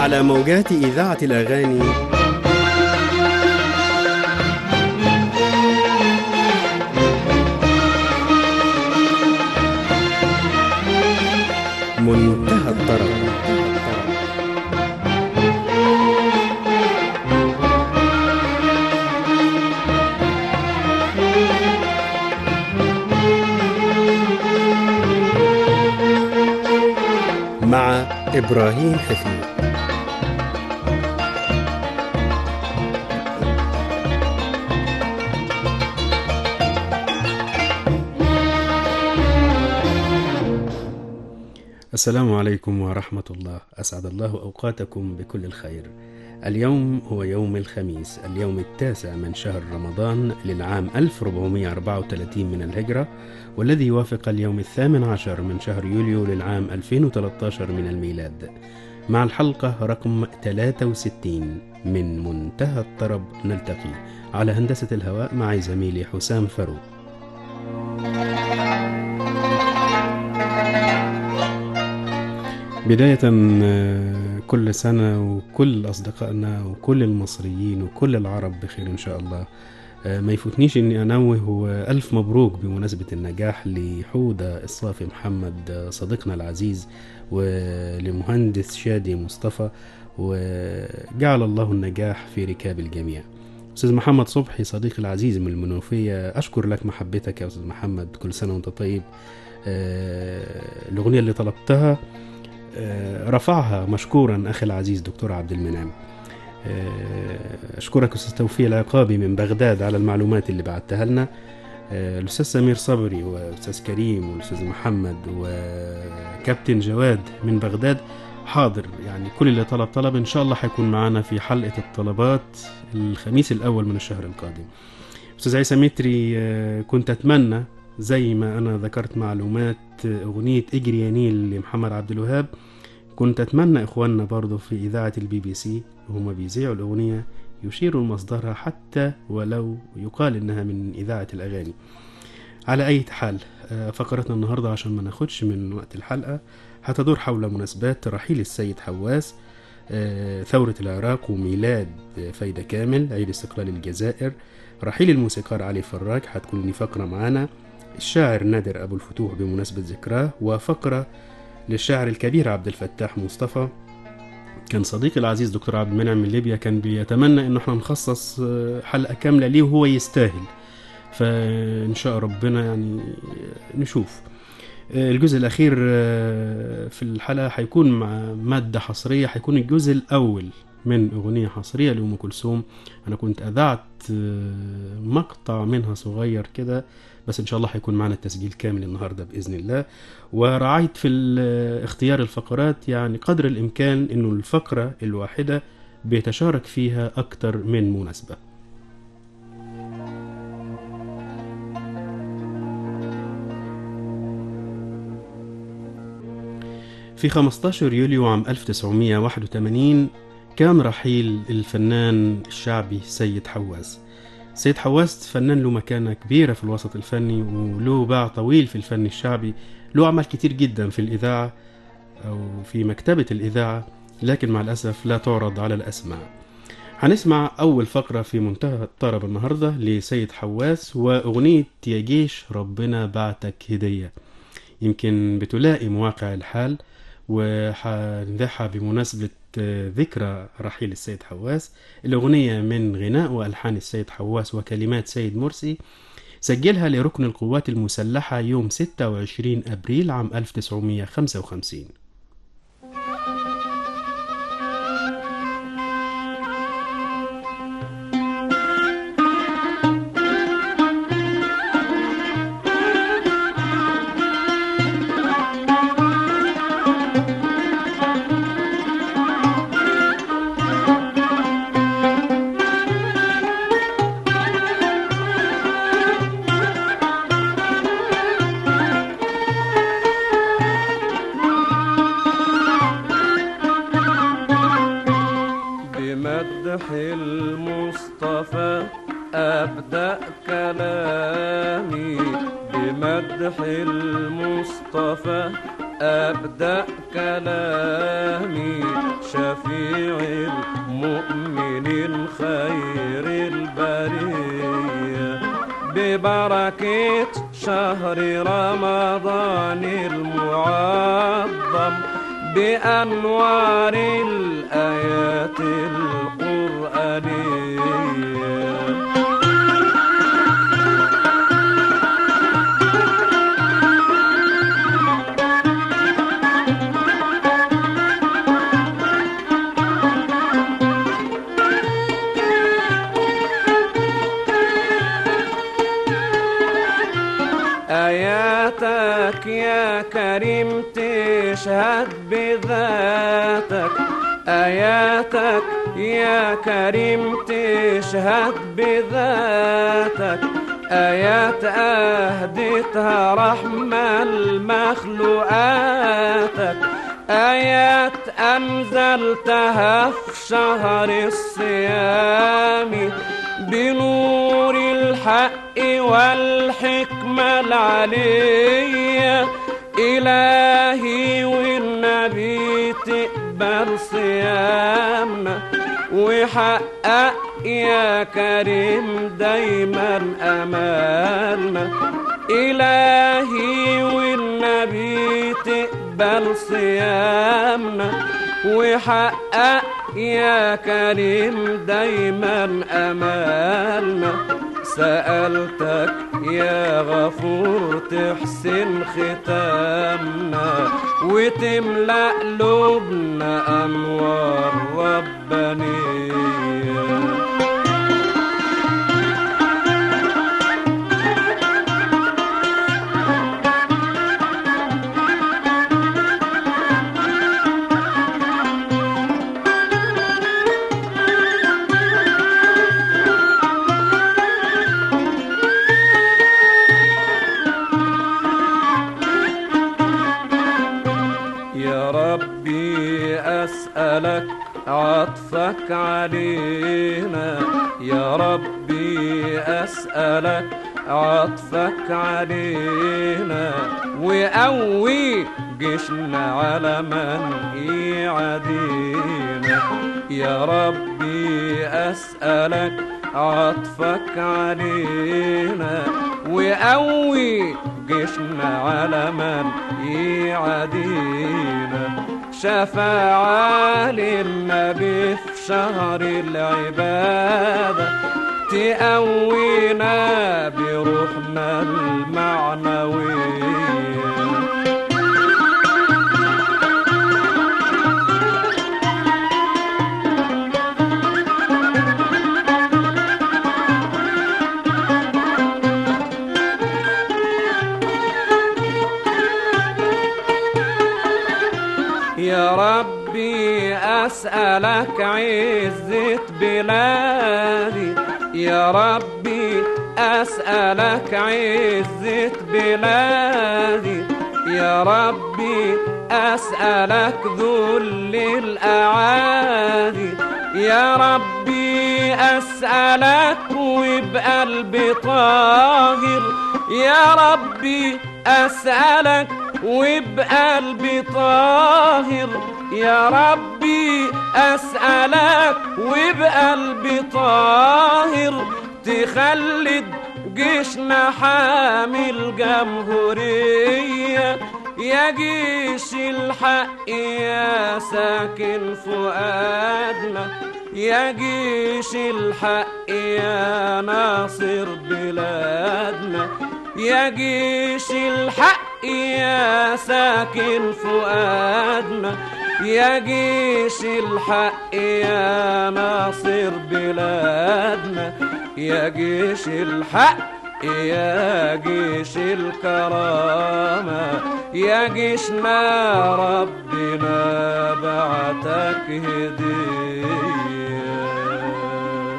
على موجات إذاعة الأغاني منتهى الطرب مع إبراهيم حفيظ السلام عليكم ورحمة الله أسعد الله أوقاتكم بكل الخير اليوم هو يوم الخميس اليوم التاسع من شهر رمضان للعام 1434 من الهجرة والذي يوافق اليوم الثامن عشر من شهر يوليو للعام 2013 من الميلاد مع الحلقة رقم 63 من منتهى الطرب نلتقي على هندسة الهواء مع زميلي حسام فاروق بداية آه، كل سنة وكل أصدقائنا وكل المصريين وكل العرب بخير إن شاء الله آه، ما يفوتنيش إني أنوه وألف مبروك بمناسبة النجاح لحودة الصافي محمد آه، صديقنا العزيز ولمهندس شادي مصطفى وجعل الله النجاح في ركاب الجميع أستاذ محمد صبحي صديقي العزيز من المنوفية أشكر لك محبتك يا أستاذ محمد كل سنة وأنت طيب آه، الأغنية اللي طلبتها آه، رفعها مشكورا أخي العزيز دكتور عبد المنعم آه، أشكرك أستاذ توفيق العقابي من بغداد على المعلومات اللي بعتها لنا آه، الأستاذ سمير صبري وأستاذ كريم والأستاذ محمد وكابتن جواد من بغداد حاضر يعني كل اللي طلب طلب إن شاء الله هيكون معانا في حلقة الطلبات الخميس الأول من الشهر القادم أستاذ عيسى متري آه، كنت أتمنى زي ما أنا ذكرت معلومات آه، أغنية اجري يا نيل لمحمد عبد الوهاب كنت أتمنى إخواننا برضو في إذاعة البي بي سي وهم بيذيعوا الأغنية يشيروا لمصدرها حتى ولو يقال إنها من إذاعة الأغاني على أي حال آه، فقرتنا النهاردة عشان ما ناخدش من وقت الحلقة هتدور حول مناسبات رحيل السيد حواس آه، ثورة العراق وميلاد آه، فايدة كامل عيد استقلال الجزائر رحيل الموسيقار علي فراج هتكون لي فقرة معانا الشاعر نادر أبو الفتوح بمناسبة ذكراه وفقرة للشاعر الكبير عبد الفتاح مصطفى كان صديقي العزيز دكتور عبد المنعم من ليبيا كان بيتمنى انه احنا نخصص آه، حلقة كاملة ليه وهو يستاهل فان شاء ربنا يعني نشوف آه، الجزء الاخير آه، في الحلقة هيكون مع مادة حصرية هيكون الجزء الاول من اغنية حصرية لأم كلثوم انا كنت اذعت آه، مقطع منها صغير كده بس ان شاء الله هيكون معنا التسجيل كامل النهارده باذن الله وراعيت في ال- اختيار الفقرات يعني قدر الامكان انه الفقره الواحده بيتشارك فيها اكتر من مناسبه في 15 يوليو عام 1981 كان رحيل الفنان الشعبي سيد حواس سيد حواس فنان له مكانة كبيرة في الوسط الفني وله باع طويل في الفن الشعبي له أعمال كتير جدا في الإذاعة أو في مكتبة الإذاعة لكن مع الأسف لا تعرض على الأسماع هنسمع أول فقرة في منتهى الطرب النهاردة لسيد حواس وأغنية يا جيش ربنا بعتك هدية يمكن بتلائم واقع الحال وهنذاعها بمناسبة آه، ذكرى رحيل السيد حواس الأغنية من غناء وألحان السيد حواس وكلمات سيد مرسي سجلها لركن القوات المسلحة يوم 26 أبريل عام 1955 بمدح المصطفى أبدأ كلامي بمدح المصطفى أبدأ كلامي شفيع المؤمنين خير البرية ببركة شهر رمضان المعظم بأنوار الآيات القرآنية آياتك يا كريم تشهد بذاتك آياتك يا كريم تشهد بذاتك آيات أهدتها رحمة لمخلوقاتك آيات أنزلتها في شهر الصيام بنور الحق والحكمة العلية إلهي والنبي تقبل صيامنا وحقق يا كريم دايما أمالنا إلهي والنبي تقبل صيامنا وحقق يا كريم دايما أمالنا سألتك يا غفور تحسن ختامنا وتملأ قلوبنا أنوار ربانية يا ربي أسألك عطفك علينا يا ربي أسألك عطفك علينا وقوي جيشنا على من يعادينا يا ربي أسألك عطفك علينا وقوي جيشنا على من يعادينا شفاعة للنبي في شهر العبادة تقوينا بروحنا المعنوية يا ربي أسألك عزة بلادي يا ربي أسألك عزة بلادي يا ربي أسألك ذل الأعادي يا ربي أسألك وبقلبي طاهر يا ربي أسألك وبقلبي طاهر يا ربي أسألك وبقلبي طاهر تخلد جيشنا حامل جمهورية يا جيش الحق يا ساكن فؤادنا يا جيش الحق يا ناصر بلادنا يا جيش الحق يا ساكن فؤادنا يا جيش الحق يا ناصر بلادنا يا جيش الحق يا جيش الكرامة يا جيشنا ربنا بعتك هديه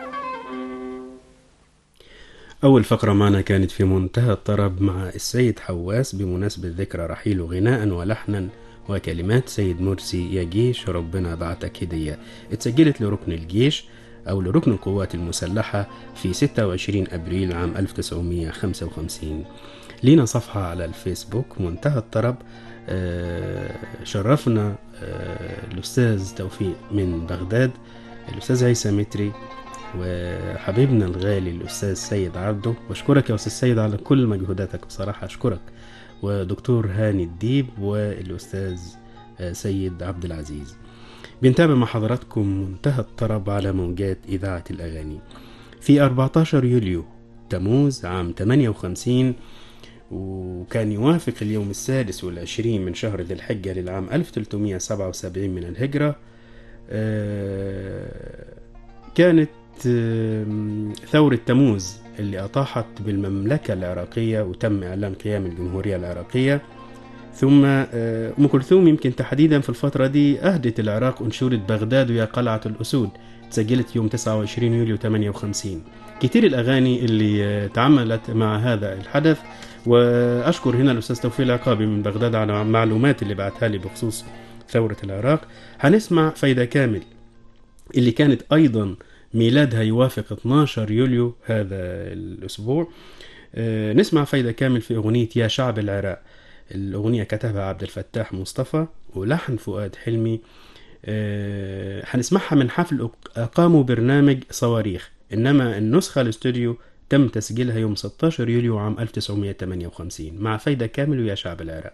أول فقرة معنا كانت في منتهى الطرب مع السيد حواس بمناسبة ذكرى رحيله غناء ولحنا وكلمات سيد مرسي يا جيش ربنا بعتك هدية اتسجلت لركن الجيش أو لركن القوات المسلحة في 26 أبريل عام 1955 لينا صفحة على الفيسبوك منتهى الطرب آه، شرفنا آه، الأستاذ توفيق من بغداد الأستاذ عيسى متري وحبيبنا الغالي الأستاذ سيد عبده وأشكرك يا أستاذ سيد على كل مجهوداتك بصراحة أشكرك ودكتور هاني الديب والأستاذ آه، سيد عبد العزيز بنتابع مع حضراتكم منتهى الطرب على موجات إذاعة الأغاني في 14 يوليو تموز عام 58 وكان يوافق اليوم السادس والعشرين من شهر ذي الحجة للعام 1377 من الهجرة آه، كانت آم، ثورة تموز اللي أطاحت بالمملكة العراقية وتم إعلان قيام الجمهورية العراقية ثم آه، أم كلثوم يمكن تحديدا في الفترة دي أهدت العراق أنشودة بغداد ويا قلعة الأسود تسجلت يوم 29 يوليو 58 كتير الأغاني اللي آه، تعاملت مع هذا الحدث وأشكر هنا الأستاذ توفيق العقابي من بغداد على المعلومات اللي بعتها لي بخصوص ثورة العراق هنسمع فايدة كامل اللي كانت أيضا ميلادها يوافق 12 يوليو هذا الأسبوع آه، نسمع فايدة كامل في أغنية يا شعب العراق الأغنية كتبها عبد الفتاح مصطفى ولحن فؤاد حلمي آه، هنسمعها من حفل أق- أقاموا برنامج صواريخ إنما النسخة الاستوديو تم تسجيلها يوم 16 يوليو عام 1958 مع فايدة كامل ويا شعب العراق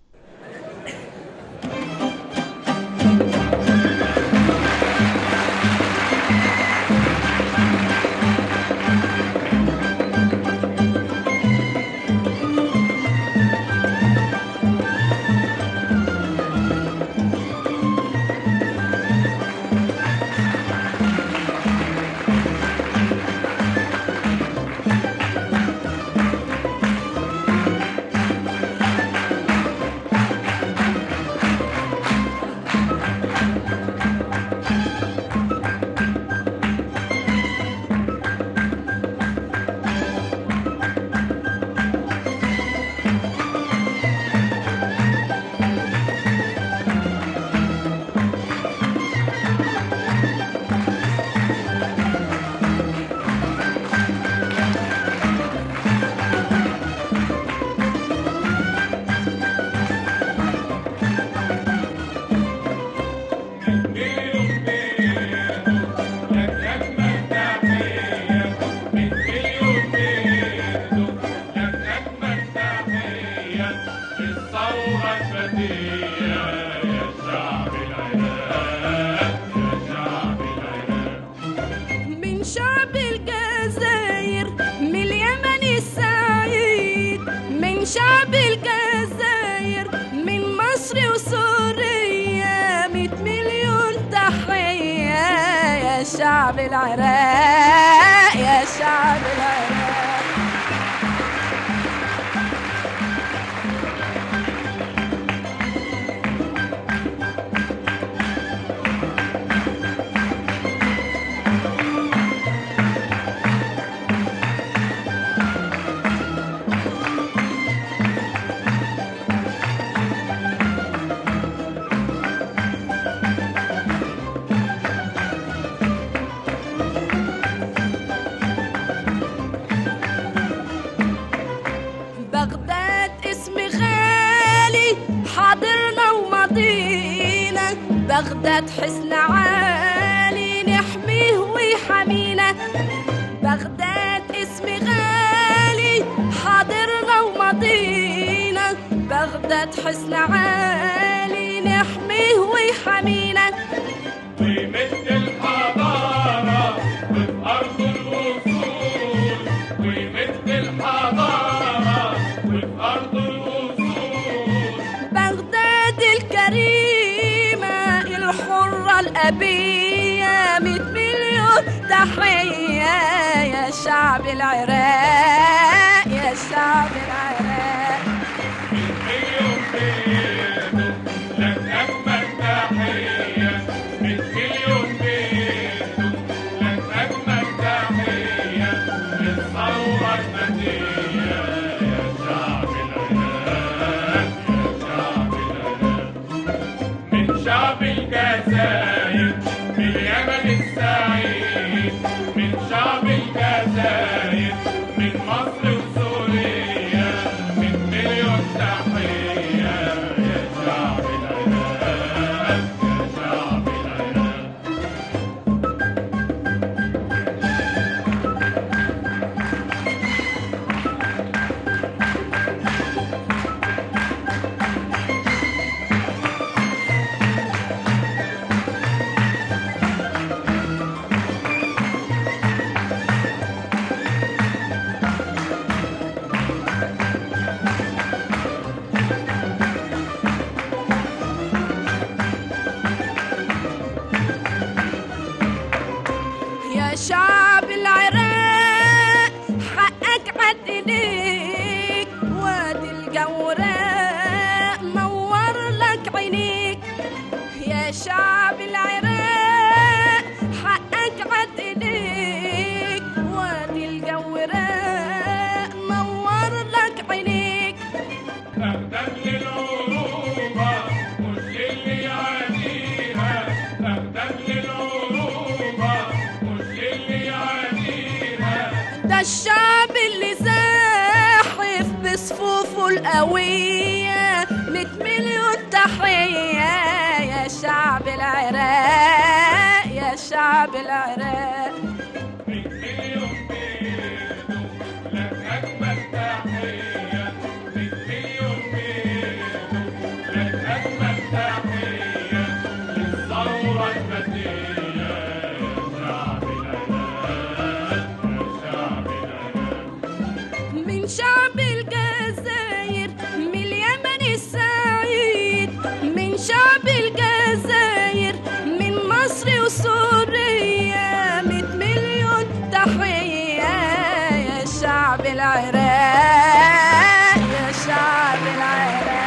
الثورة الفتية يا شعب العراق يا شعب العراق من شعب الجزائر من اليمن السعيد من شعب الجزائر من مصر وسوريا مية مليون تحية يا شعب العراق يا شعب العراق بغداد اسم غالي حاضرنا وماضينا بغداد حسن عالي نحميه ويحمينا بغداد اسم غالي حاضرنا وماضينا بغداد حسن عالي نحميه ويحمينا ويمد الحضارة وفي أرض الأصول ويمد الحضارة وفي أرض الأصول بغداد الكريمة الحرة الأبية مية مليون تحية يا شعب العراق يا شعب العراق مليون بيدو لك أجمل تحية من مليون بيدو لك أجمل تحية للثورة الفتية يا شعب العراق يا شعب العراق من شعب الجزائر من اليمن السعيد من شعب الجزائر من مصر وسوريا من مليون تحية يا لك عينيك يا شعب العراق حقك عد ايديك وادي الجو راق نور لك عينيك أهدم للعروبة مش للي يعانيها أهدم للعروبة مش للي يعانيها ده الشعب اللي زاحف بصفوفه القوية مية مليون تحية يا شعب العراق يا شعب العراق مية مليون بيدو لك أجمل تحية مية مليون بيدو لك أجمل تحية للثورة المدنية يا شعب العراق يا شعب العراق من شعب الجزائر من اليمن السعيد من شعب الجزائر من مصر وسوريا مية مليون تحية يا شعب العراق يا شعب العراق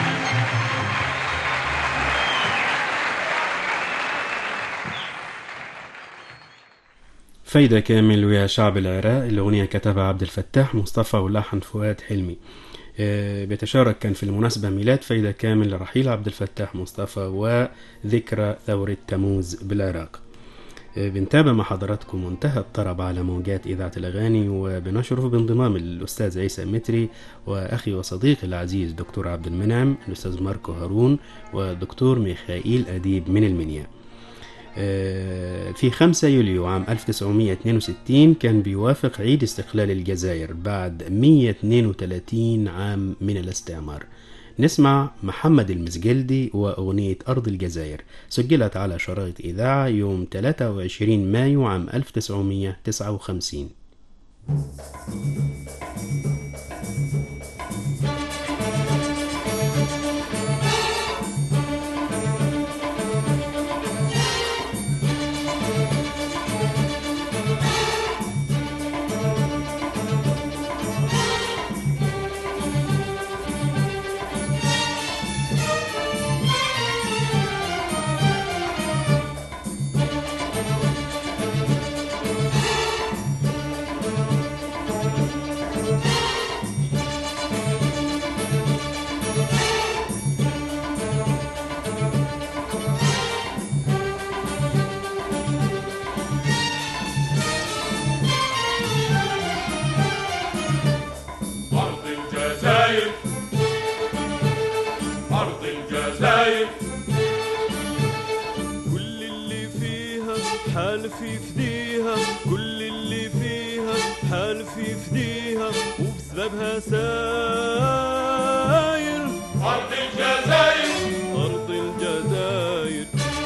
فايدة كامل ويا شعب العراق الأغنية كتبها عبد الفتاح مصطفى ولحن فؤاد حلمي آه، بيتشارك كان في المناسبة ميلاد فايدة كامل لرحيل عبد الفتاح مصطفى وذكرى ثورة تموز بالعراق آه، بنتابع مع حضراتكم منتهى الطرب على موجات إذاعة الأغاني وبنشرف بانضمام الأستاذ عيسى متري وأخي وصديقي العزيز دكتور عبد المنعم الأستاذ ماركو هارون ودكتور ميخائيل أديب من المنيا آه، في 5 يوليو عام 1962 كان بيوافق عيد استقلال الجزائر بعد 132 عام من الاستعمار نسمع محمد المزجلدي وأغنية أرض الجزائر سجلت على شرائط إذاعة يوم 23 مايو عام 1959 أرض الجزائر أرض الجزائر كل اللي فيها حالف يفديها كل اللي فيها حالف يفديها وبسببها ساير أرض الجزائر أرض الجزائر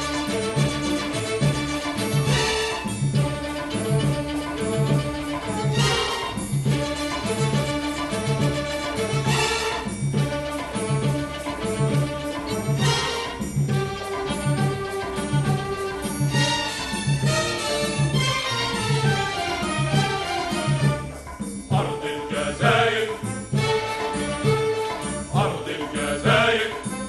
أرض الجزائر أرض الجزائر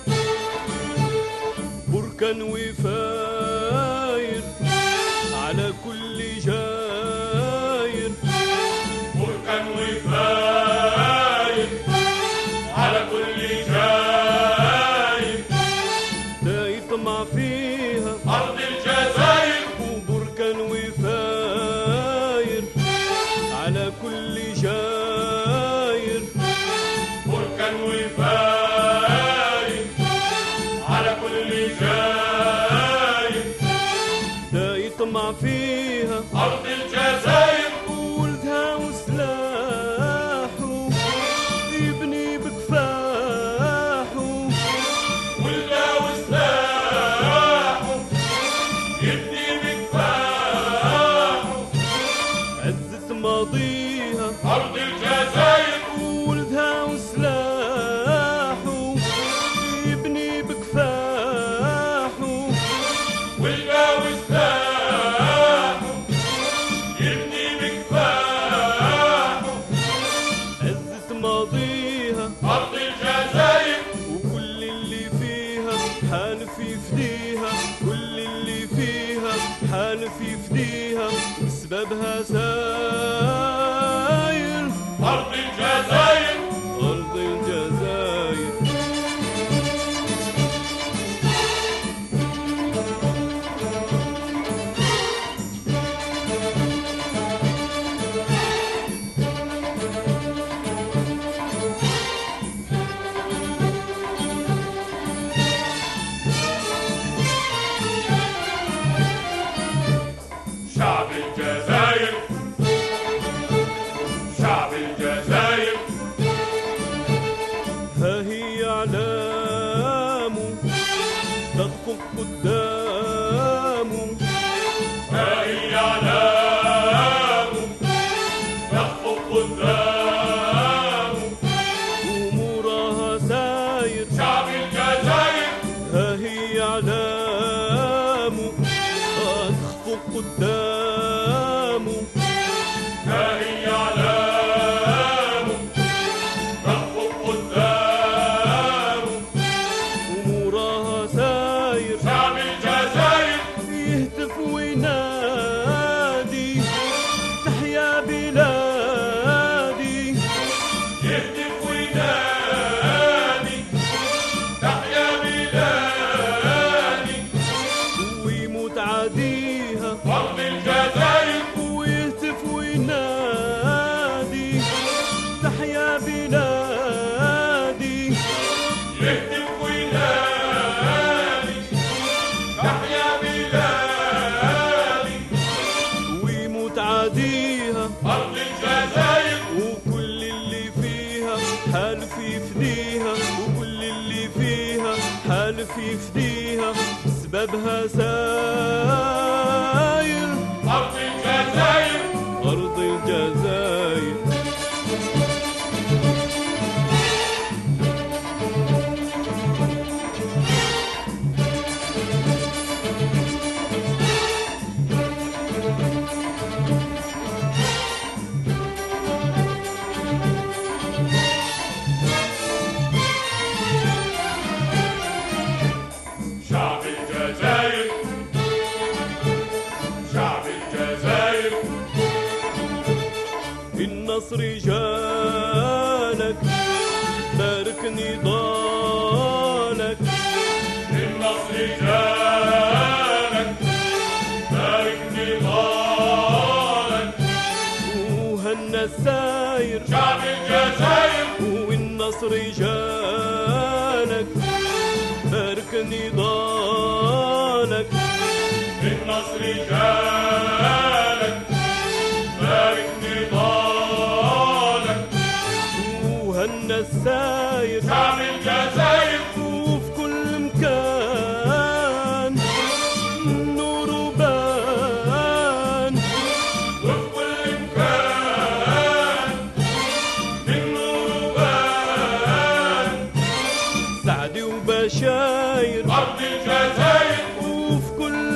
بركان وفاير على كل جاير بركان وفاير على كل جاير لا يطمع فيها أرض الجزائر وبركان وفاير على كل جاير بركان وفاير على كل جاير حالف يفديها كل اللي فيها حالف يفديها وسببها ساير أرض الجزائر أرض الجزائر شعب الجزائر شعب الجزائر ها هي أعلام تخفق قدامه هاي أعلام تخفق قدام أمورها ساير شعب الجزائر ها هي أعلام تخفق قدامه هاي أعلام تخفق قدام أمورها ساير شعب الجزائر يهتف وينادي تحيا بلادي يهتف وينادي تحيا بلادي ويموت عاديها أرض الجزائر ويهتف وينادي تحيا بلادي يهتف وينادي تحيا بلادي ويموت عاديها أرض الجزائر وكل اللي فيها حالف يفديها وكل اللي فيها حالف يفديها سببها ساير أرض الجزائر أرض الجزائر شعب الجزائر شعب الجزائر النصر جالك بارك نضالك النصر جالك بارك نضالك وهنا الساير شعب الجزائر والنصر جالك بارك نضالك النصر جالك بارك نضالك وهنا الساير شعب الجزائر وفي كل مكان نور بان وفي كل مكان النور بان سعدي وبشاير أرض الجزائر وفي كل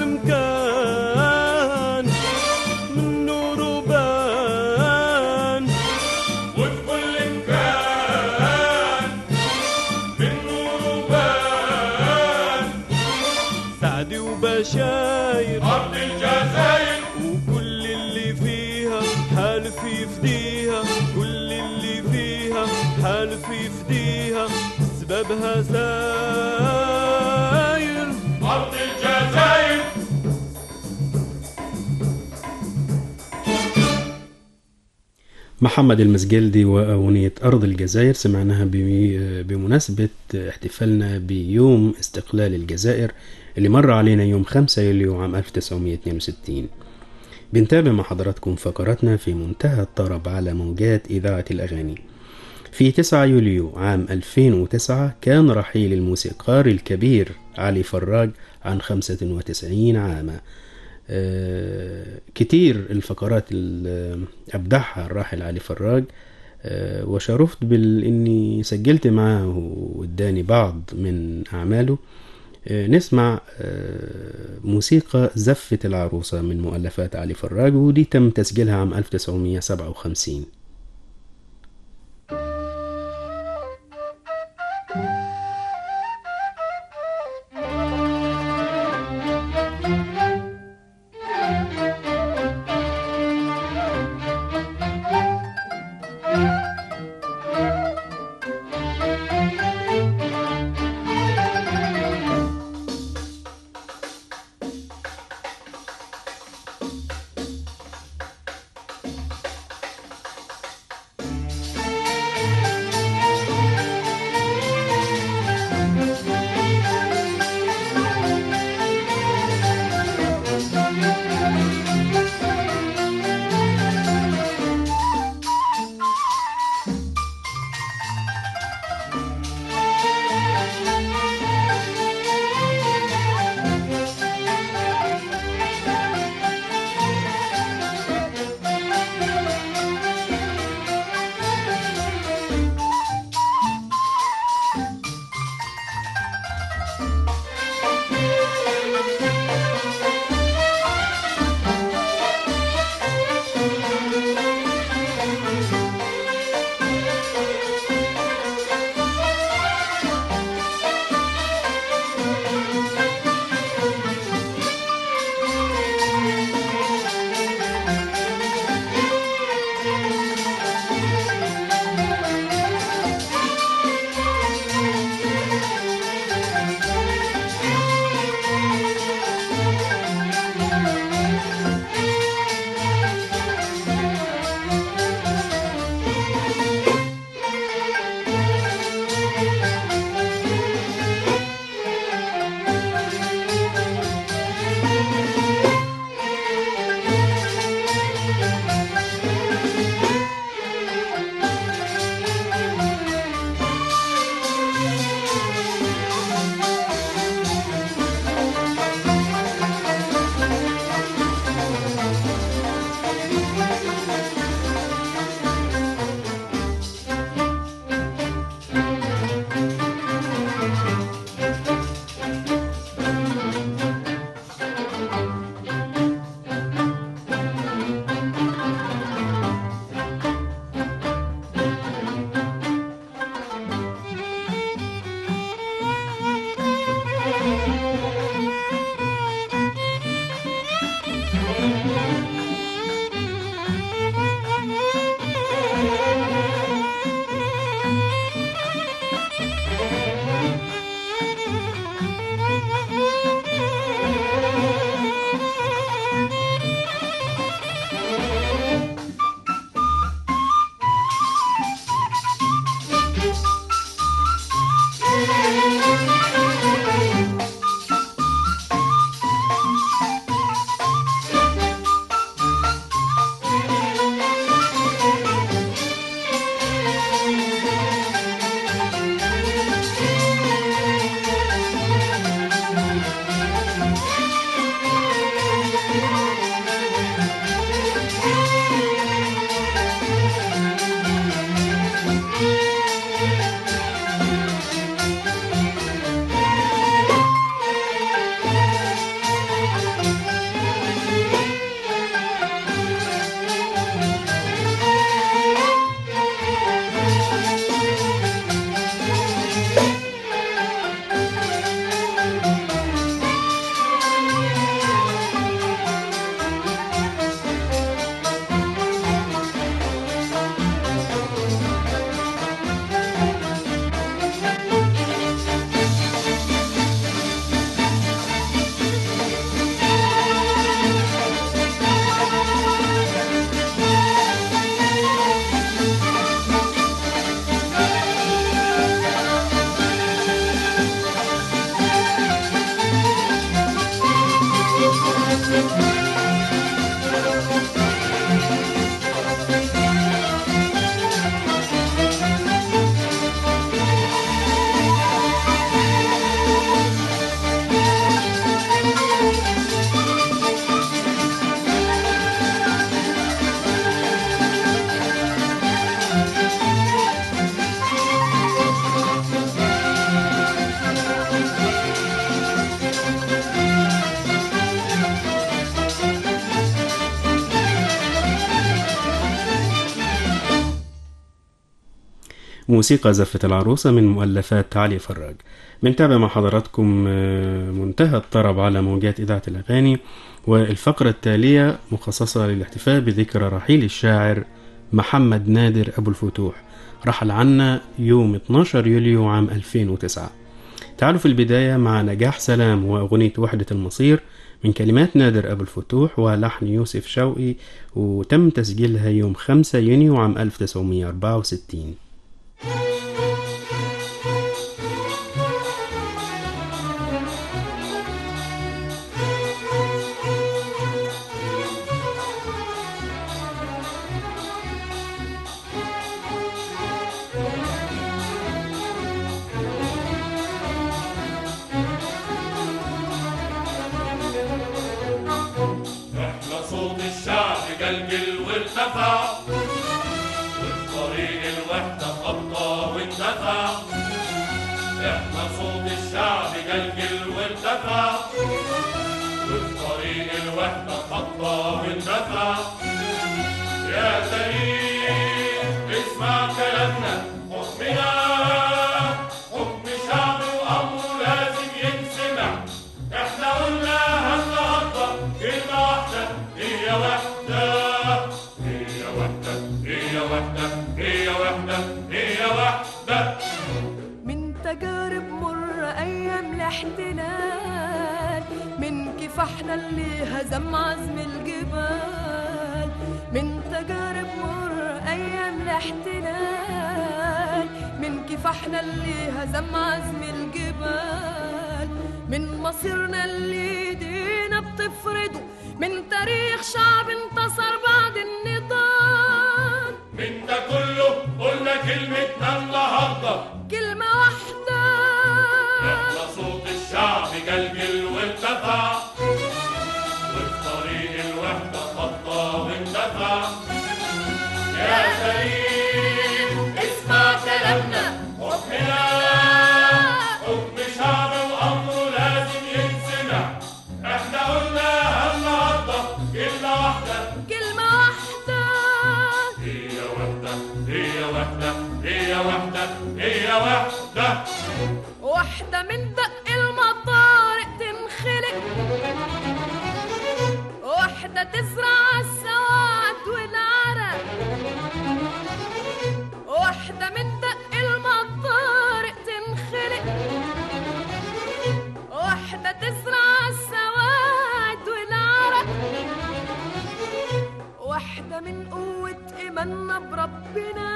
مكان من نور بان وفي كل مكان النور بان سعدي وبشاير أرض الجزائر وكل اللي فيها حالف يفديها كل اللي فيها حالف يفديها سببها ساير أرض الجزائر محمد المسجلدي وأغنية أرض الجزائر سمعناها بمي- بمناسبة احتفالنا بيوم استقلال الجزائر اللي مر علينا يوم 5 يوليو عام 1962 بنتابع مع حضراتكم فقراتنا في منتهى الطرب على موجات إذاعة الأغاني في 9 يوليو عام 2009 كان رحيل الموسيقار الكبير علي فراج عن 95 عاما آه، كتير الفقرات اللي أبدعها الراحل علي فراج آه، وشرفت بإني سجلت معاه واداني بعض من أعماله آه، نسمع آه، موسيقى زفة العروسة من مؤلفات علي فراج ودي تم تسجيلها عام 1957 Thank موسيقى زفة العروسة من مؤلفات علي فراج بنتابع مع حضراتكم آه، منتهى الطرب على موجات إذاعة الأغاني والفقرة التالية مخصصة للاحتفاء بذكرى رحيل الشاعر محمد نادر أبو الفتوح رحل عنا يوم 12 يوليو عام 2009 تعالوا في البداية مع نجاح سلام وأغنية وحدة المصير من كلمات نادر أبو الفتوح ولحن يوسف شوقي وتم تسجيلها يوم 5 يونيو عام 1964 احنا صوت الشعب جلجل وارتفع وفي طريق الوحدة خطة واندفع احنا صوت الشعب جلجل وارتفع وفي طريق الوحدة خطة واندفع يا تاريخ اسمع كلامنا حكمنا حكم شعب وأمره لازم ينسمع احنا قلنا النهارده كلمة واحدة هي وحدة هي وحدة هي وحدة هي وحدة هي وحدة من تجارب مرة أيام الاحتلال من كفاحنا اللي هزم عزم الجبال من تجارب مرة أيام الاحتلال من كفاحنا اللي هزم عزم الجبال من مصيرنا اللي ايدينا بتفرضه من تاريخ شعب انتصر بعد النضال من ده كله قلنا كلمتنا النهارده كلمة واحدة احنا صوت الشعب جلجل وارتفع وفي طريق الوحدة خطة واندفع يا كريم اسمع كلامنا حكمنا حكم شعب وأمره لازم ينسمع احنا قلنا النهارده كلمة واحدة كلمة واحدة هي وحدة هي وحدة هي وحدة هي وحدة واحدة من دق المطارق تنخلق واحدة تزرع السواد والعرق واحدة من دق المطارق تنخلق واحدة تزرع السواد والعرق واحدة من قوة إيماننا بربنا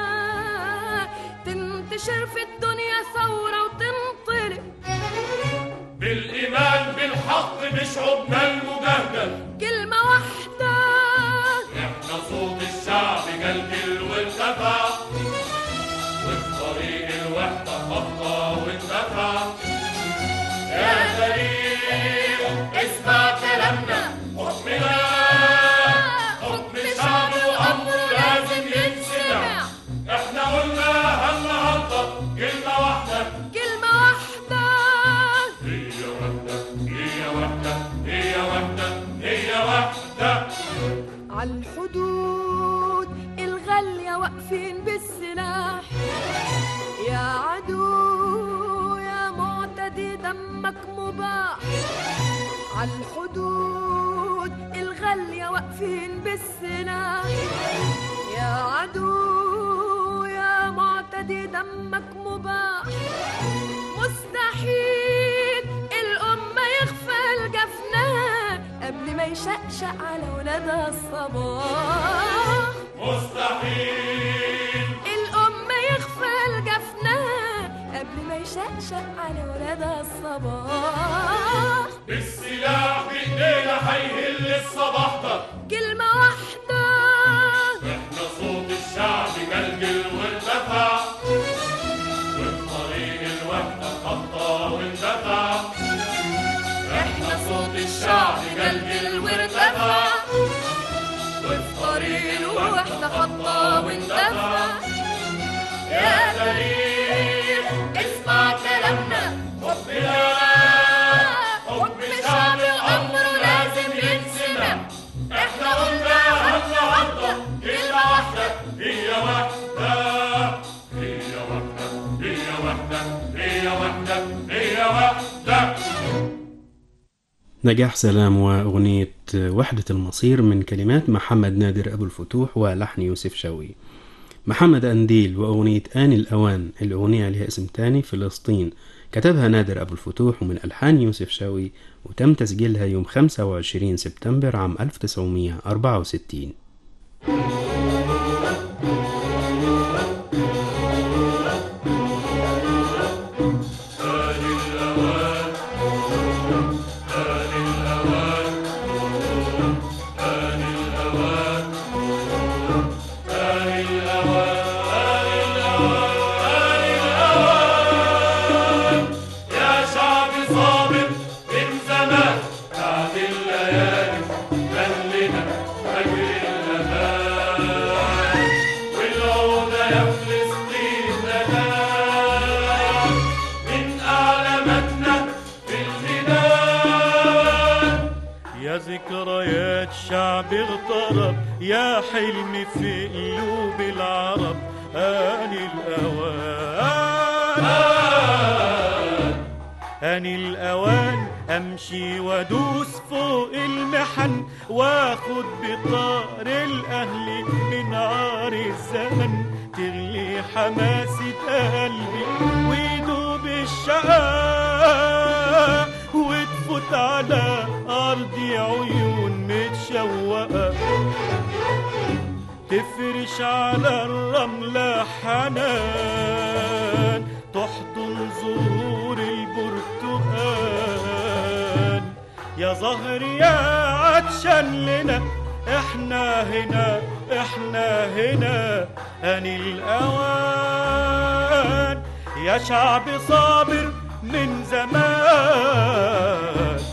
تنتشر في الدنيا ثورة وتنطلق بالإيمان بالحق بشعوبنا المجاهدة كلمة واحدة احنا صوت الشعب جلجل وارتفع وفي طريق الوحدة خطة واندفع يا تاريخ اسمع كلامنا حكمنا حكم الشعب وأمره لازم ينسمع احنا قلنا النهارده كلمة واحدة كلمة واحدة هي وحدة هي وحدة هي وحدة هي وحدة عالحدود الغالية واقفين بالسلاح يا عدو يا معتدي دمك مباح عالحدود الغالية واقفين بالسلاح يا عدو يا معتدي دمك مباح مستحيل الأمة يخفى الجفناء قبل ما يشقشق على ولادها الصباح مستحيل الأمة يخفى الجفناء قبل ما يشقشق على ولادها الصباح بالسلاح بإيدينا هيهل بحضر كلمة واحدة احنا صوت الشعب جلجل وارتفع وفي طريق الوحدة خطى واندفع احنا صوت الشعب جلجل وارتفع وفي طريق الوحدة خطى واندفع يا تاريخ اسمع كلامنا حبنا حب شعبي وأمره لازم ينسمع احنا قلنا هلا هلا كلمة واحدة هي وحدة هي وحدة هي وحدة هي وحدة هي وحدة نجاح سلام وأغنية وحدة المصير من كلمات محمد نادر أبو الفتوح ولحن يوسف شوقي محمد أنديل وأغنية آن الأوان الأغنية لها اسم تاني فلسطين كتبها نادر أبو الفتوح ومن ألحان يوسف شوقي وتم تسجيلها يوم 25 سبتمبر عام 1964 يا شعب صابر من زمان بعد الليالي خلينا فجر الأمان والعودة يا فلسطين نداء من أعلاماتنا في الميدان يا ذكريات شعب اغترب يا حلم في قلوب العرب آن الأوان آن الأوان أمشي وأدوس فوق المحن وآخد بطار الأهل من عار الزمن تغلي حماسة قلبي ويدوب الشقاء وتفوت على أرضي عيون متشوقة تفرش على الرملة حنان تحضن زهور البرتقال يا زهر يا عطشان لنا احنا هنا احنا هنا ان الاوان يا شعب صابر من زمان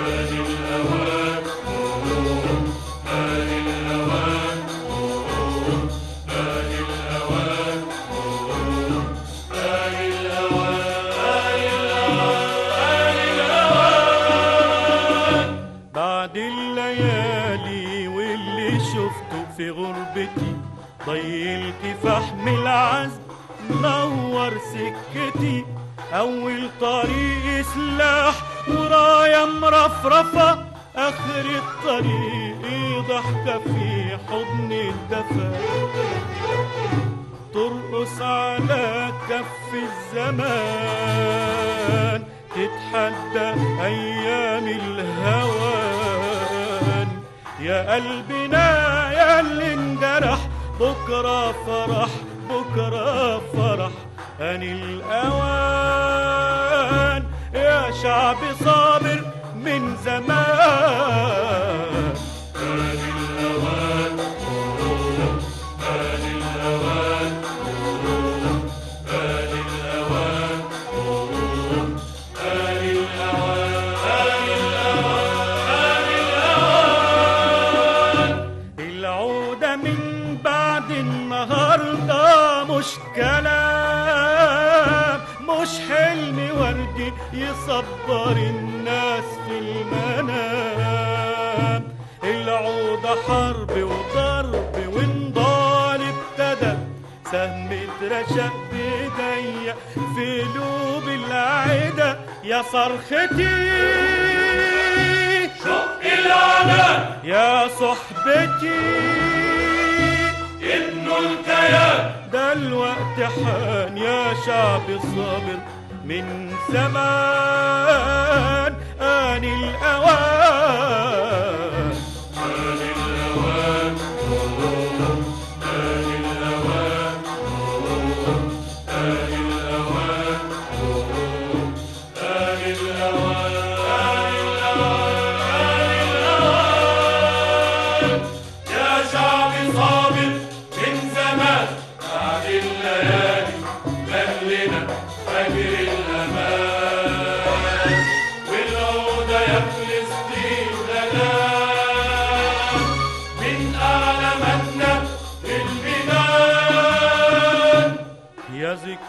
بعد الليالي واللي شفته في غربتي ضيلت فحم العزم نور سكتي أول طريق سلاح ورايا مرفرفة آخر الطريق ضحكة في حضن الدفا ترقص على كف الزمان تتحدى أيام الهوان يا قلبنا يا اللي انجرح بكرة فرح بكرة فرح أن الأوان يا شعب صابر من زمان العودة من بعد النهاردة مش كلام مش حلم وردي يصبر الناس في المنام العودة حرب وضرب ونضال ابتدى سهم اترشق بايديا في قلوب العدا يا صرختي شق الأعلام يا صحبتي ابن الكيان ده الوقت حان يا شعب صابر من زمان آن الأوان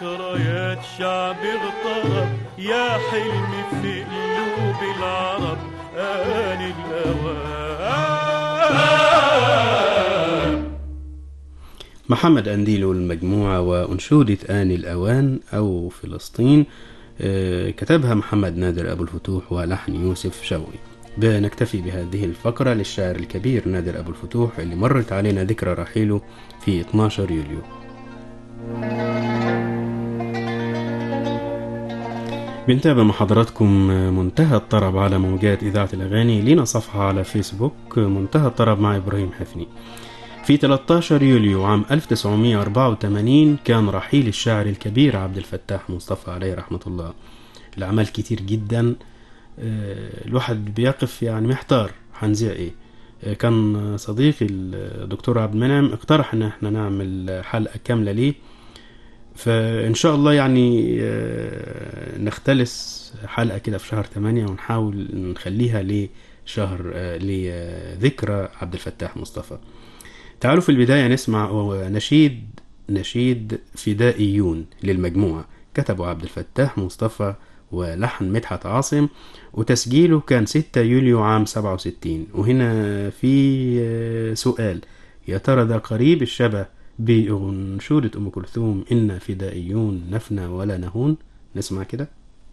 ذكريات شعب اغترب يا حلمي في قلوب العرب آن الأوان محمد أنديل المجموعة وأنشودة آن الأوان أو فلسطين آه، كتبها محمد نادر أبو الفتوح ولحن يوسف شوقي بنكتفي بهذه الفقرة للشاعر الكبير نادر أبو الفتوح اللي مرت علينا ذكرى رحيله في 12 يوليو بنتابع مع حضراتكم منتهى الطرب على موجات إذاعة الأغاني لنا صفحة على فيسبوك منتهى الطرب مع إبراهيم حفني في 13 يوليو عام 1984 كان رحيل الشاعر الكبير عبد الفتاح مصطفى عليه رحمة الله الأعمال كتير جدا آه، الواحد بيقف يعني محتار هنذيع ايه آه، كان صديقي الدكتور عبد المنعم اقترح ان احنا نعمل حلقة كاملة ليه فان شاء الله يعني آه، نختلس حلقة كده في شهر 8 ونحاول نخليها لشهر آه، لذكرى عبد الفتاح مصطفى تعالوا في البداية نسمع نشيد نشيد فدائيون للمجموعة كتبه عبد الفتاح مصطفى ولحن مدحت عاصم وتسجيله كان 6 يوليو عام 67 وهنا في آه، سؤال يا ترى ده قريب الشبه بأنشودة أم كلثوم إنا فدائيون نفنى ولا نهون نسمع كده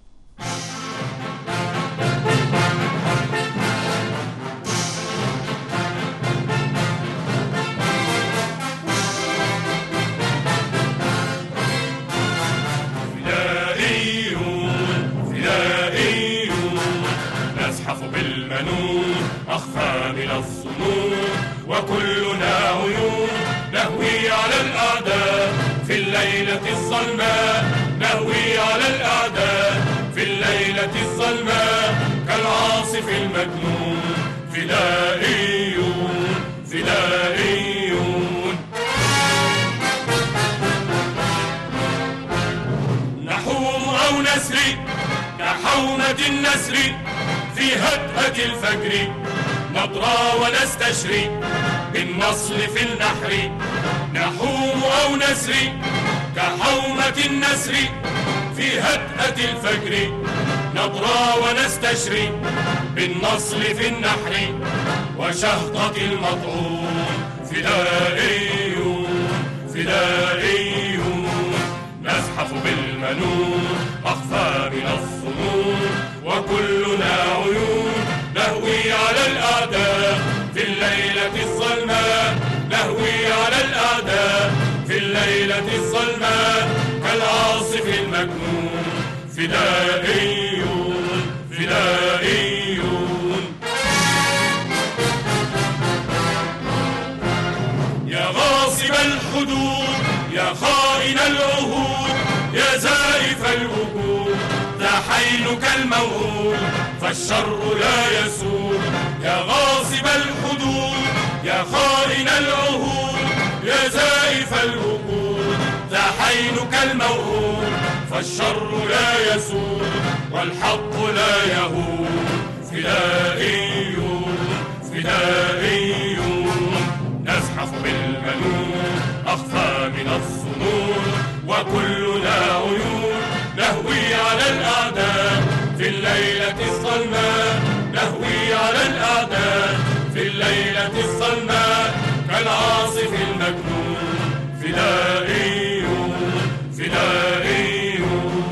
فدائيون فدائيون نزحف بالمنون أخفى من الظنون وكلنا عيون نهوي على الأعداء في الليلة الظلماء نهوي على الأعداء في الليلة الظلماء كالعاصف المجنون فدائيون فدائيون نحوم أو نسري كحومة النسر في هدهة الفجر نضرى ونستشري بالنصل في النحر نحوم أو نسري كحومة النسر في هدهة الفجر نضرى ونستشري بالنصل في النحر وشهقة المطعون فدائيون فدائيون نزحف بالمنون أخفى من الظنون وكلنا عيون نهوي على الأعداء في الليلة الظلماء نهوي على الأعداء في الليلة الظلماء كالعاصف المجنون فدائيون فدائيون يا غاصب الحدود يا خائن العهود يا زائف الوجود ذا حينك الموعود فالشر لا يسود يا غاصب الحدود يا خائن العهود يا زائف الوجود ذا حينك الموعود فالشر لا يسود والحق لا يهون فدائيون فدائيون نزحف بالمنون أخفى من الظنون وكلنا عيون نهوي على الأعداء في الليلة الظلماء نهوي على الأعداء في الليلة الظلماء كالعاصف المجنون فدائيون فدائيون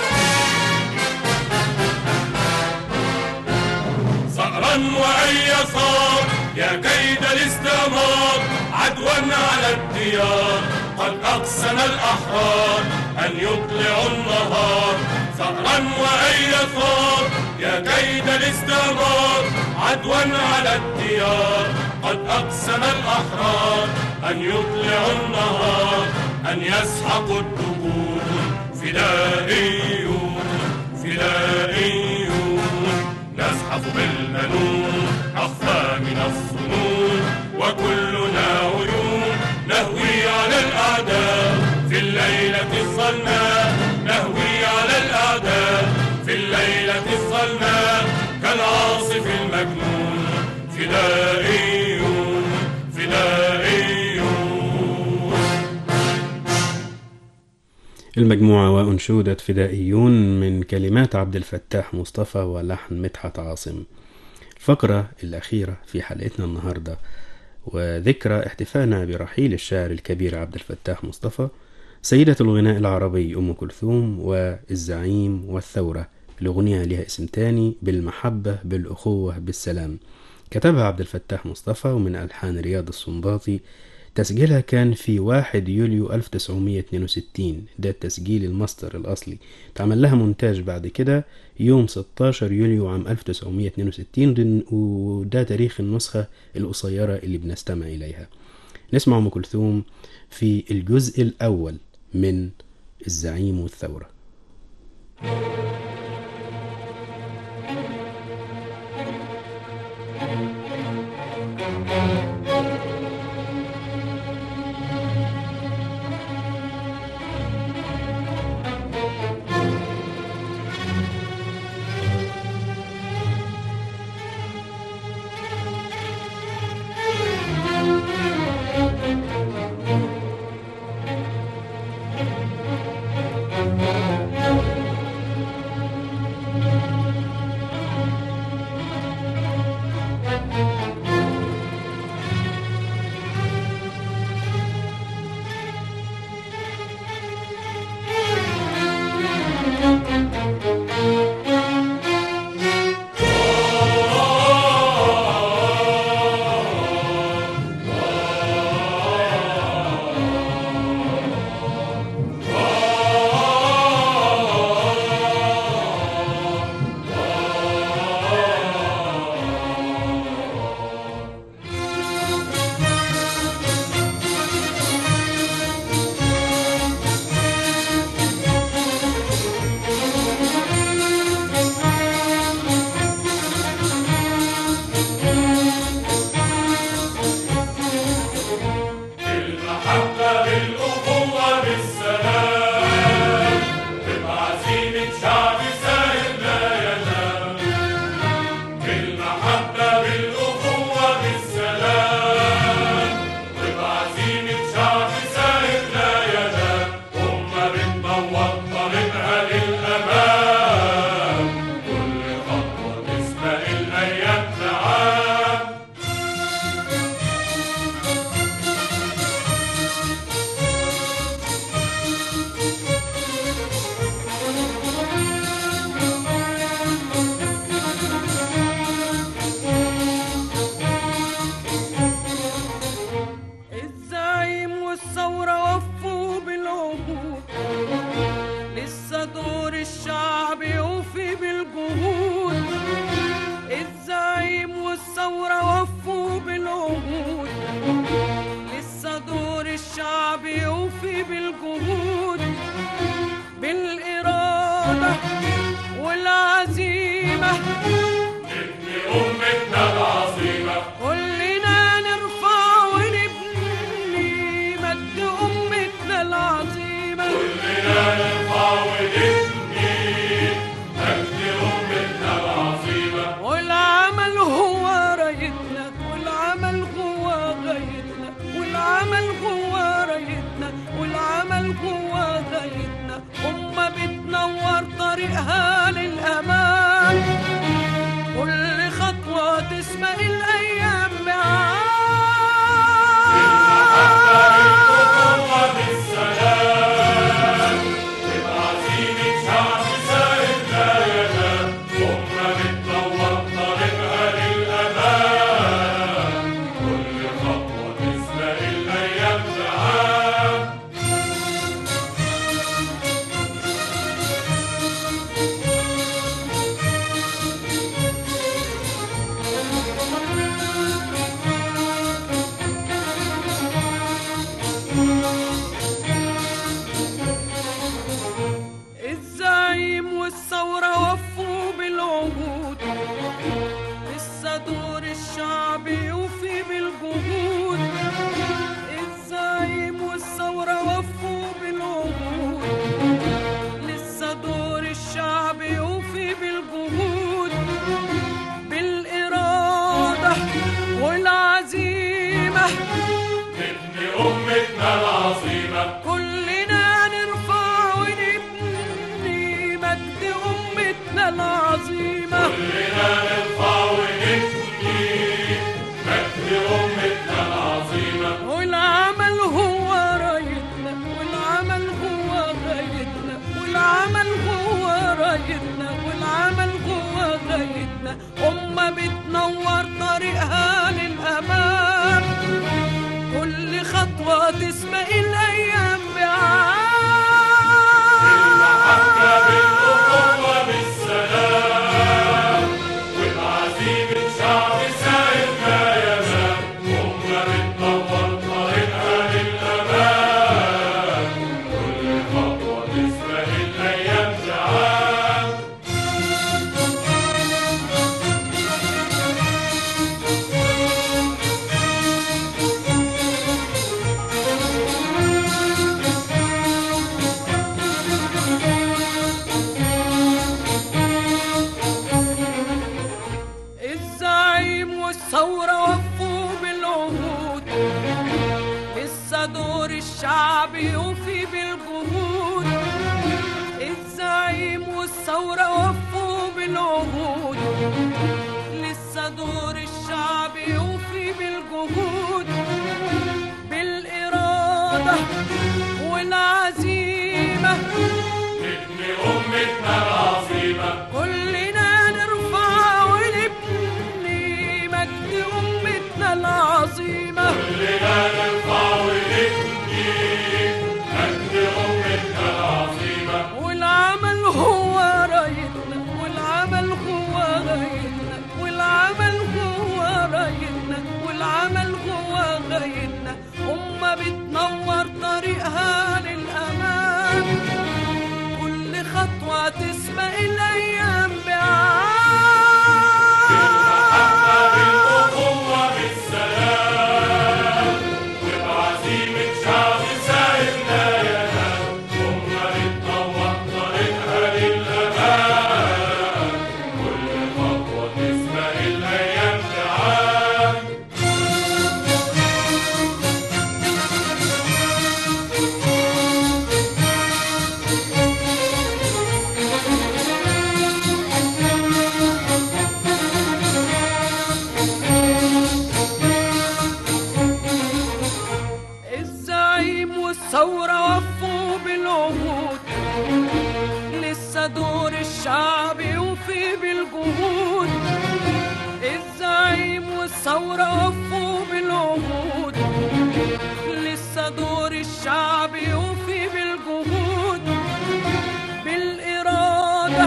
ثأرا وأي ثار يا كيد الاستعمار عدوا على الديار قد أقسم الأحرار أن يطلعوا النهار ثأرا وأي ثار يا كيد الاستعمار عدوا على الديار قد أقسم الأحرار أن يطلعوا النهار أن يسحقوا الدجون فدائيون فدائيون نزحف بالمنون أخفى من الظنون وكلنا عيون نهوي على الأعداء في الليلة الظلماء نهوي على الأعداء في الليلة الظلماء كالعاصف المجنون فدائيون فدائيون المجموعة وأنشودة فدائيون من كلمات عبد الفتاح مصطفى ولحن مدحت عاصم الفقرة الأخيرة في حلقتنا النهاردة وذكرى احتفالنا برحيل الشاعر الكبير عبد الفتاح مصطفى سيدة الغناء العربي أم كلثوم والزعيم والثورة الأغنية لها اسم تاني بالمحبة بالأخوة بالسلام كتبها عبد الفتاح مصطفى ومن ألحان رياض السنباطي تسجيلها كان في 1 يوليو 1962 ده التسجيل الماستر الأصلي اتعمل لها مونتاج بعد كده يوم 16 يوليو عام 1962 وده تاريخ النسخة القصيرة اللي بنستمع إليها نسمع أم كلثوم في الجزء الأول من الزعيم والثورة بالمحبة بالأخوة بالسلام بمعزيمة شعب سائر لا ينام بالمحبة بالأخوة بالسلام بمعزيمة شعب سائر لا ينام أمة بتنور طريقها للأمام كل خطوة تسبق الأيام تعام الزعيم والثورة وفوا بالعهود لسه دور الشعب يوفي بالجهود الزعيم والثورة وفوا بالعهود لسه دور الشعب يوفي بالجهود بالإرادة والعزيمة ابن أمتنا العظيمة كلنا نرفع ونبني مجد أمتنا العظيمة كلنا نرفع ونبني مجد أمتنا العظيمة والعمل هو رايتنا والعمل هو غايتنا والعمل هو رايتنا والعمل هو غايتنا أمة بتنور طريقها للأمان كل خطوة تسبق الأيام بعاد الأخوة بالسلام بمعزيمة شعب سائر لا ينام أمة بتنور طريقها للأمام كل خطوة تسبق الأيام تعام أمة بتنور طريقها للأمام كل خطوة تسبق الأيام المحبة بعام بالأخوة بالسلام والعزيمة شعب سايقنا يمام أمة بتنور طريقها للأمام كل خطوة تسبق الأيام زعام الزعيم والثورة وفوا بالعهود لسه دور الشعب يوفي بالجهود الزعيم والثورة وفوا بالعهود لسه دور الشعب يوفي بالجهود بالإرادة والعزيمة نبني أمتنا العظيمة كلنا نرفع ونبني مجد أمتنا العظيمة كلنا نرفع ونبني مجد أمتنا العظيمة والعمل هو رايتنا والعمل هو غايتنا والعمل هو رايتنا والعمل هو غايتنا أمة بتنور طريقها للأمام كل خطوة تسبق الأيام بعام بالأخوة بالسلام وبعزيمة شعب سايقنا ينام أمة بتنور طريقها للأمام كل خطوة تسبق الأيام تعام الزعيم والثورة وفوا بالعهود لسه دور الشعب يوفي بالجهود الزعيم والثورة وفوا بالعهود لسه دور الشعب يوفي بالجهود بالإرادة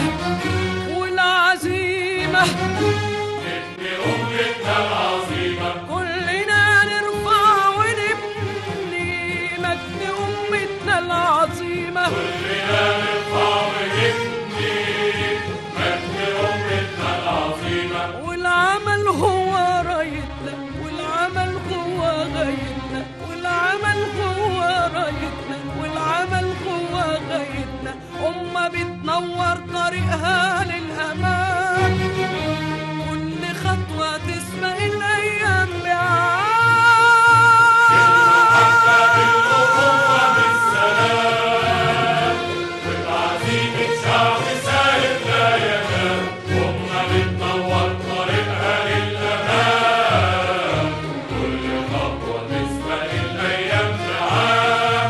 والعزيمة نبني أمتنا العظيمة كلنا نرفع ونبني مجد أمتنا العظيمة كلنا نرفع ونبني مجد أمتنا العظيمة والعمل هو رايتنا والعمل هو غايتنا والعمل هو رايتنا والعمل هو غايتنا أمة بتنور طريقها للأمام كل خطوة تسبق الأيام بالأخوة بعام بالسلام وبعزيمة شعب سايقنا ينام أمة بتنور طريقها للأمام كل خطوة تسبق الأيام تعام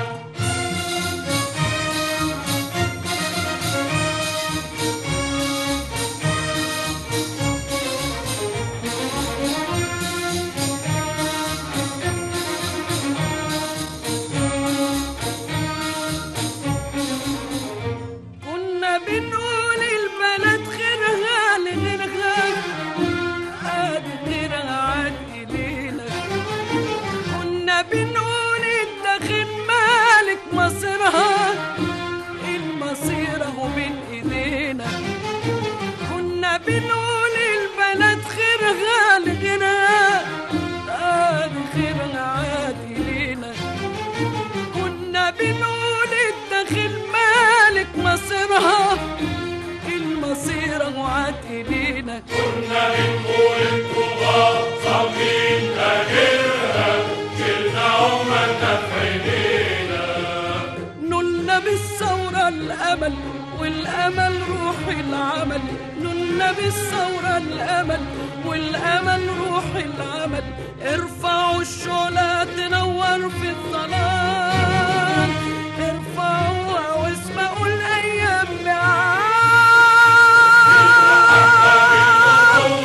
كنا بنقول البلد خيرها لغيرها ادي غيرها عدي لينا كنا بنقول الداخل مالك مصيرها المصير اهو بين ايدينا كنا بنقول البلد خيرها لغيرها ادي خيرها عادي لينا كنا بنقول الداخل مالك مصيرها المصير وعد إلينا كنا بنقول الكبار صابرين تاجرها شلنا أمتنا في عينينا نلنا بالثورة الأمل والأمل روح العمل نلنا بالثورة الأمل والأمل روح العمل ارفعوا الشعلة تنور في الظلام ارفعوها واسبقوا الأيام بعام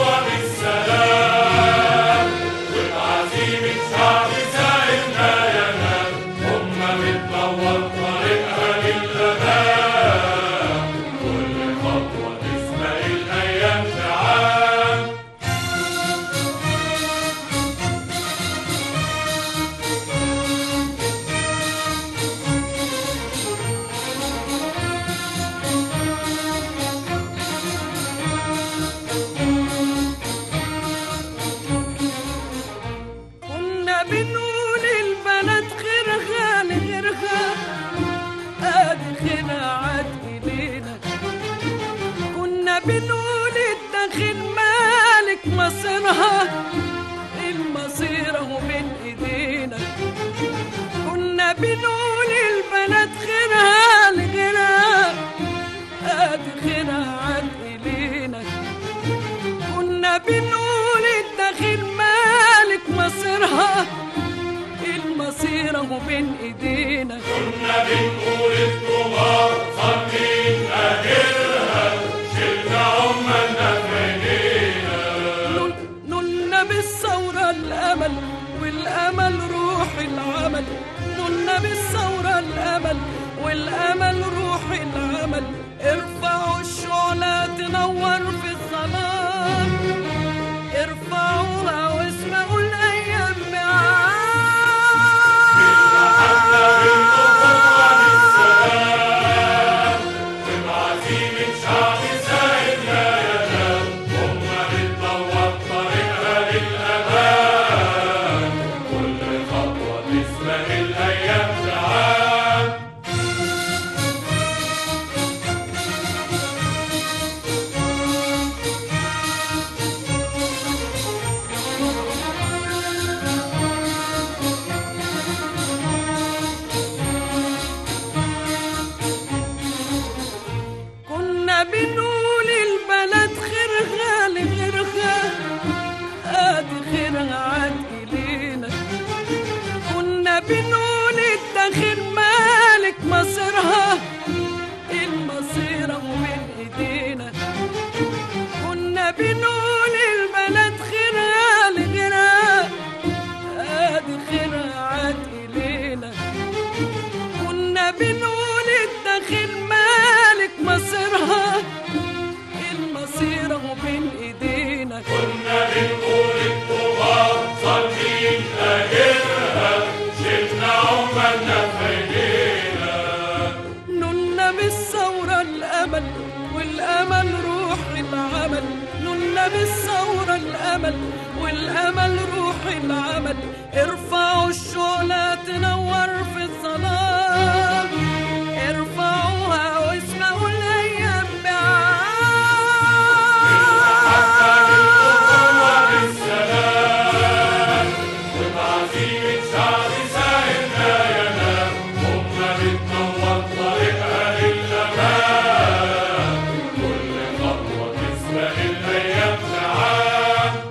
مالك مصيرها المصير اهو بين ايدينا كنا بنقول البلد خيرها لغيرها ادي خيرها عاد الينا كنا بنقول الداخل مالك مصيرها المصير اهو بين ايدينا كنا بنقول الطغاة صارمين قادرها شلنا عمالنا في عينينا نل- نلنا بالثورة الأمل والأمل روح العمل نلنا بالثورة الأمل والأمل روح العمل ارفعوا الشعلة تنور في الظلام ارفعوها واسمعوا الأيام بعاد بعزيمة شعب ساعدنا ينام أمة بتنور طريقها للأمان كل خطوة تسبق الأيام تعاد كنا بنقول البلد خيرها لغيرها ادي خيرها عاد الينا كنا بنقول الداخل مالك مصيرها المصير اهو من ايدينا كنا بنقول البلد خيرها لغيرها ادي خيرها عاد الينا كنا بنقول الداخل مالك مصيرها المصير اهو بين ايدينا كنا بنقول الطغاة صارمين قادرها شلنا عمالنا في عينينا نلنا بالثورة الأمل والأمل روح العمل نلنا بالثورة الأمل والأمل روح العمل ارفعوا الشعلة تنور في الظلام ارفعوها واسمعوا الأيام بعاد بالسلام وبعزيمة شعب ساعدنا ينام أمة بتنور طريقها للأمان كل خطوة تسبق الأيام تعاد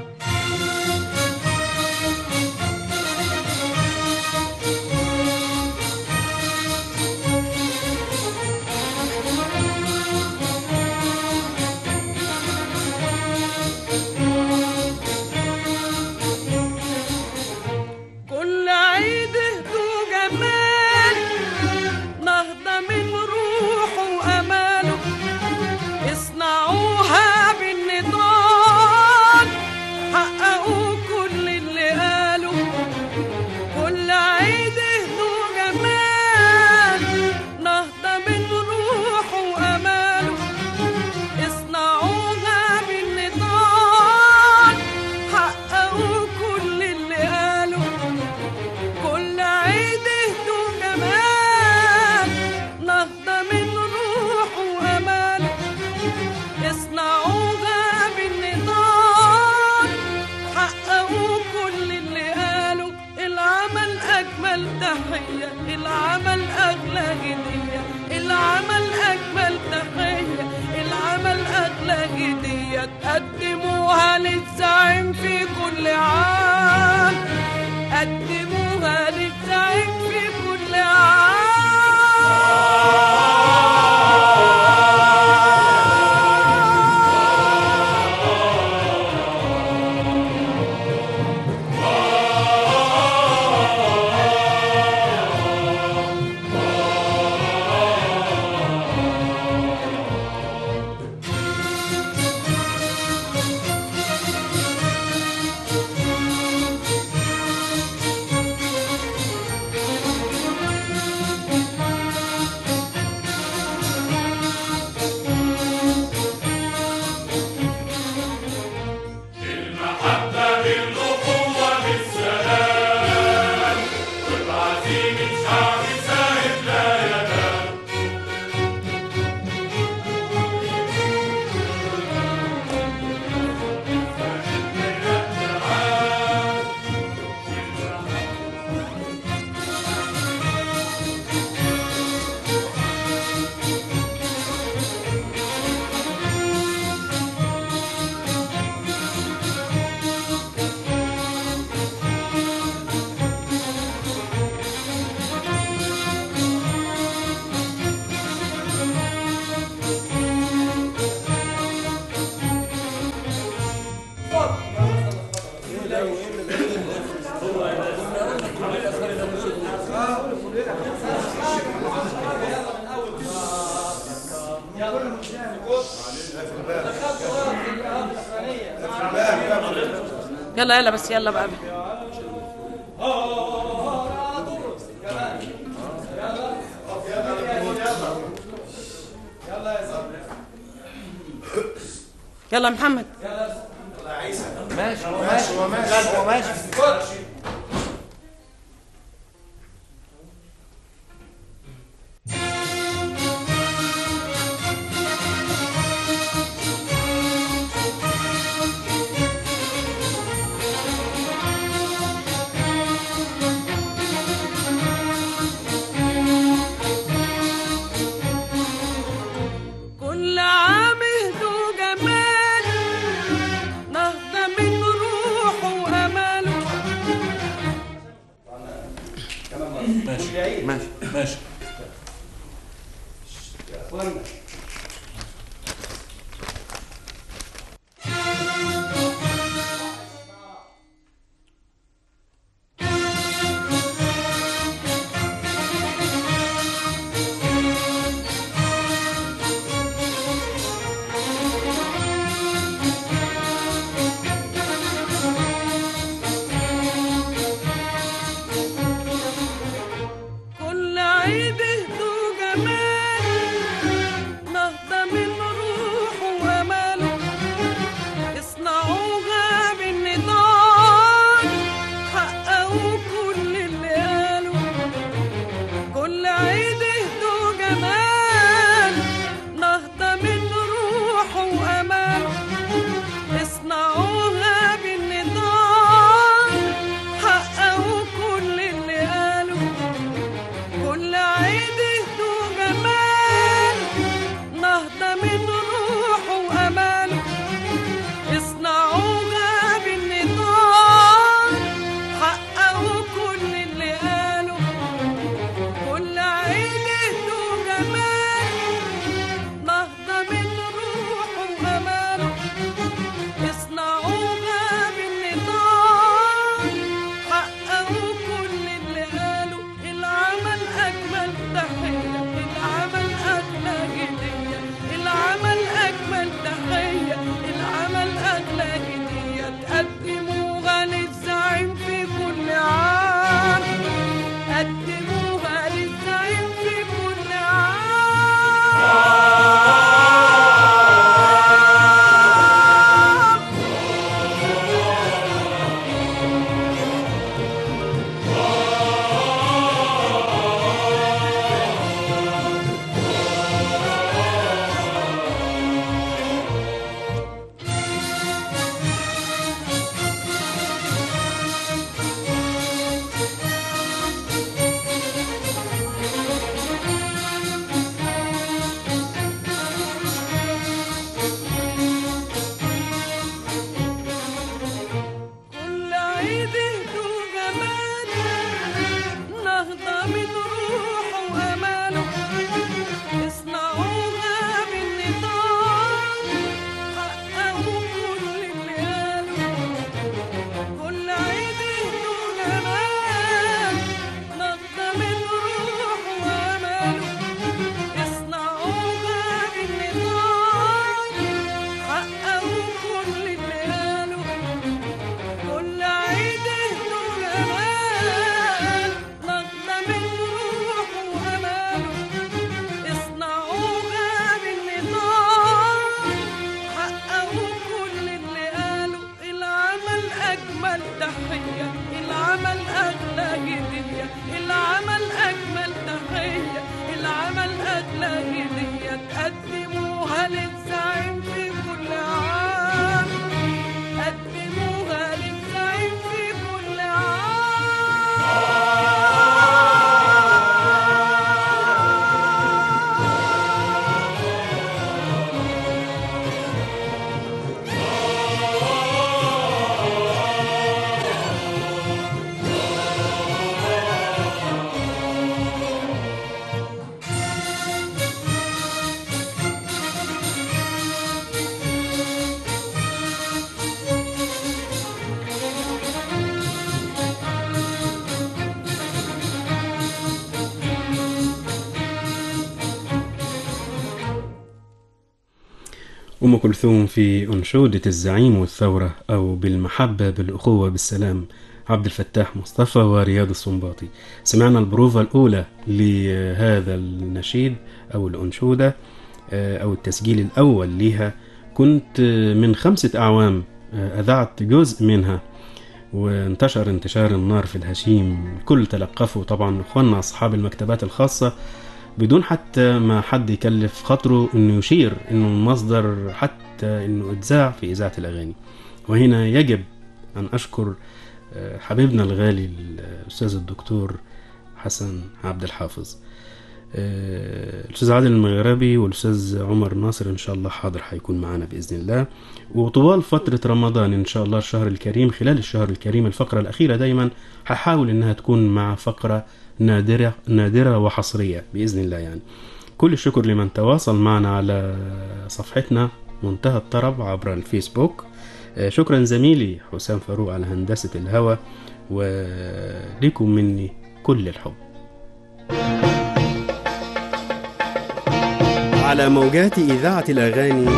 يلا يلا بس يلا بقى يلا يا محمد كل عام هدو جمال نهضة من روحه وأمله ماشي ماشي ماشي كل عيد هدو جمال نهضة من روحه وأمله اصنعوها بالنضال حققوا كل اللي قالوا كل عيد هدو جمال نهضة من روحه وأمله اصنعوها بالنضال حققوا كل اللي قالوا كل عيد هدو جمال نهضة من روحه وأماله اصنعوها بالنضال حققوا كل اللي قالوا كل عيد هدو جمال نهضة من روحه وأماله اصنعوها بالنضال حققوا كل اللي قالوا العمل أجمل تحية العمل أغلى هدية العمل أجمل تحية العمل أغلى هدية تقدموها للزعيم في كل عام قدموها للزعيم في كل عام كل عيد هدو جمال نهضة من روحه وأماله اصنعوها بالنضال حققوا كل اللي قالوا كل عيد هدو جمال نهضة من روحه وأماله اصنعوها بالنضال حققوا كل اللي قالوا كل عيد هدو جمال نغمة من روحه وأماله اصنعوها بالنضال حققوا كل اللي قالوا العمل أجمل تحية العمل أغلى هدية العمل أجمل تحية العمل أغلى هدية تقدموها للزعيم في كل عام قدموها للزعيم في كل عام أم كلثوم في أنشودة الزعيم والثورة أو بالمحبة بالأخوة بالسلام عبد الفتاح مصطفى ورياض السنباطي سمعنا البروفة الأولى لهذا النشيد أو الأنشودة آه، أو التسجيل الأول ليها كنت آه، من خمسة أعوام آه، أذعت جزء منها وانتشر انتشار النار في الهشيم الكل تلقفوا طبعا اخواننا اصحاب المكتبات الخاصه بدون حتى ما حد يكلف خاطره انه يشير انه المصدر حتى انه اتذاع في اذاعه الاغاني وهنا يجب ان اشكر آه، حبيبنا الغالي الاستاذ الدكتور حسن عبد الحافظ آه، الاستاذ عادل المغربي والاستاذ عمر ناصر ان شاء الله حاضر هيكون معانا باذن الله وطوال فتره رمضان ان شاء الله الشهر الكريم خلال الشهر الكريم الفقره الاخيره دايما هحاول انها تكون مع فقره نادره نادره وحصريه باذن الله يعني كل الشكر لمن تواصل معنا على صفحتنا منتهى الطرب عبر الفيسبوك آه، شكرا زميلي حسام فاروق على هندسه الهوى ولكم مني كل الحب على موجات إذاعة الأغاني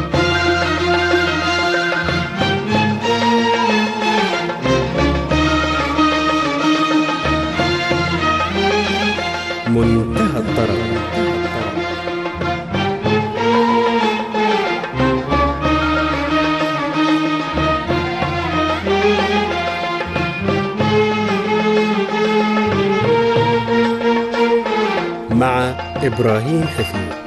منتهى الطرب مع إبراهيم حفيظ